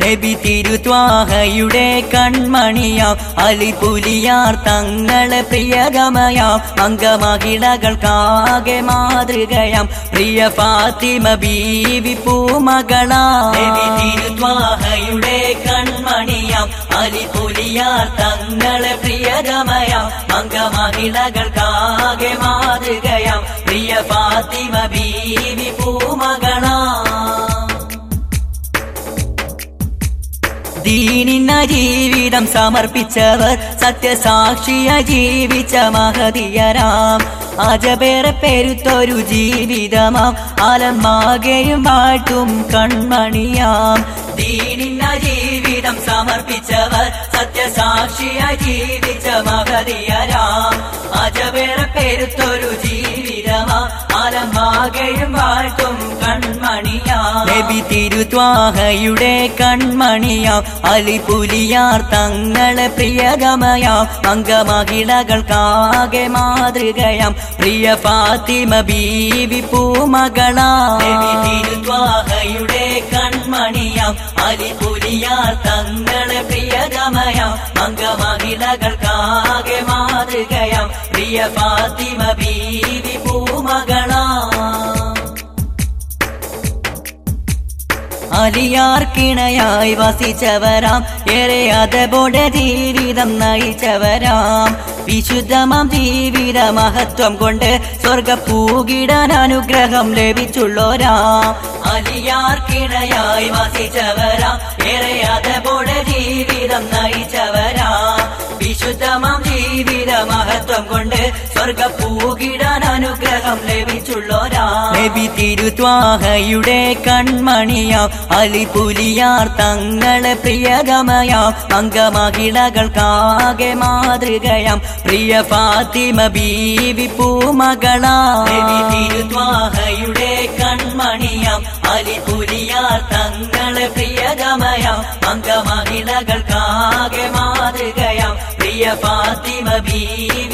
നബി തിരുത്വാഹയുടെ കൺമണിയാം അലിപുലിയാർ തങ്ങളെ പ്രിയഗമയാം അംഗമഹിളകൾക്കാകെ മാതൃകയാം പ്രിയ ഫാത്തിമ ബീവി പൂമകളാം നബി തിരുത്വാഹയുടെ കൺമണിയാം അലിപുലിയാർ തങ്ങളെ പ്രിയഗമയാം അംഗമഹിളകൾക്കാകെ മാതൃകയാം പ്രിയ ഫാത്തിമ ബീവി പൂമകളാം ദീനിന ജീവിതം സമർപ്പിച്ചവർ സത്യസാക്ഷിയ ജീവിച്ച മഹതിയരാം അജപേറെ പെരുത്തൊരു ജീവിതമാം ആലമാകെയും വാഴ്ത്തും കൺമണിയാം ദീനിന ജീവിതം സമർപ്പിച്ചവർ സത്യസാക്ഷിയ ജീവിച്ച മഹതിയരാം അജപേറെ പെരുത്തൊരു ജീവിതമാം ആലമാകെയും വാഴ്ത്തും കൺമണിയാം നബി തിരുത്വാഹയുടെ കൺമണിയാം അലിപുലിയാർ തങ്ങളെ പ്രിയഗമയാം അംഗമഹിളകൾക്കാകെ മാതൃകയാം പ്രിയ ഫാത്തിമ ബീവി പൂമകളാം നബി തിരുത്വാഹയുടെ കൺമണിയാം അലിപുലിയാർ തങ്ങളെ പ്രിയഗമയാം അംഗമഹിളകൾക്കാകെ മാതൃകയാം പ്രിയ ഫാത്തിമ ബീവി പൂമകളാം അലിയാർക്കിണയായി വസിച്ചവരാം ഏറെ അതബോടെ ജീവിതം നയിച്ചവരാം വിശുദ്ധമാം ജീവിത മഹത്വം കൊണ്ട് സ്വർഗ പൂകിടാൻ അനുഗ്രഹം ലഭിച്ചുള്ളോരാം അലിയാർക്കിണയായി വസിച്ചവരാം ഏറെ അതബോടെ ജീവിതം നയിച്ചവരാം വിശുദ്ധമാം ജീവിത മഹത്വം കൊണ്ട് സ്വർഗ പൂകിടാൻ അനുഗ്രഹം ലഭിച്ചുള്ളോരാം നബി തിരുത്വാഹയുടെ കൺമണിയാം അലിപുലിയാർ തങ്ങളെ പ്രിയഗമയാം അംഗമഹിളകൾക്കാകെ മാതൃകയാം പ്രിയ ഫാത്തിമ ബീവി പൂമകളാം നബി തിരുത്വാഹയുടെ കൺമണിയാം അലിപുലിയാർ തങ്ങളെ പ്രിയഗമയാം അംഗമഹിളകൾക്കാകെ മാതൃകയാം പ്രിയ ഫാത്തിമ ബീവി